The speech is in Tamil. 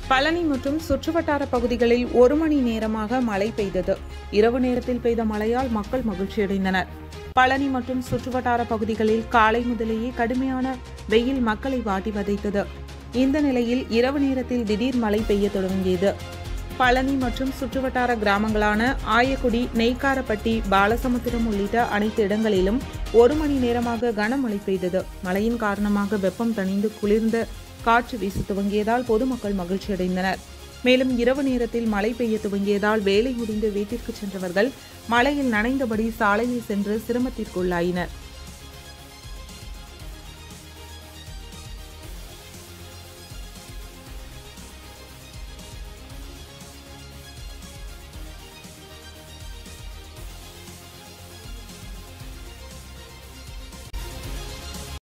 பழனி மற்றும் சுற்றுவட்டார பகுதிகளில் ஒரு மணி நேரமாக மழை பெய்தது இரவு நேரத்தில் பெய்த மழையால் மக்கள் மகிழ்ச்சியடைந்தனர் பழனி மற்றும் சுற்றுவட்டார பகுதிகளில் காலை முதலேயே கடுமையான வெயில் மக்களை வாட்டி வதைத்தது இந்த நிலையில் இரவு நேரத்தில் திடீர் மழை பெய்ய தொடங்கியது பழனி மற்றும் சுற்றுவட்டார கிராமங்களான ஆயக்குடி நெய்க்காரப்பட்டி பாலசமுத்திரம் உள்ளிட்ட அனைத்து இடங்களிலும் ஒரு மணி நேரமாக கனமழை பெய்தது மழையின் காரணமாக வெப்பம் தணிந்து குளிர்ந்த காற்று வீச துவங்கியதால் பொதுமக்கள் மகிழ்ச்சியடைந்தனர் மேலும் இரவு நேரத்தில் மழை பெய்ய துவங்கியதால் வேலை முடிந்து வீட்டிற்கு சென்றவர்கள் மழையில் நனைந்தபடி சாலையில் சென்று சிரமத்திற்குள்ளாயினர்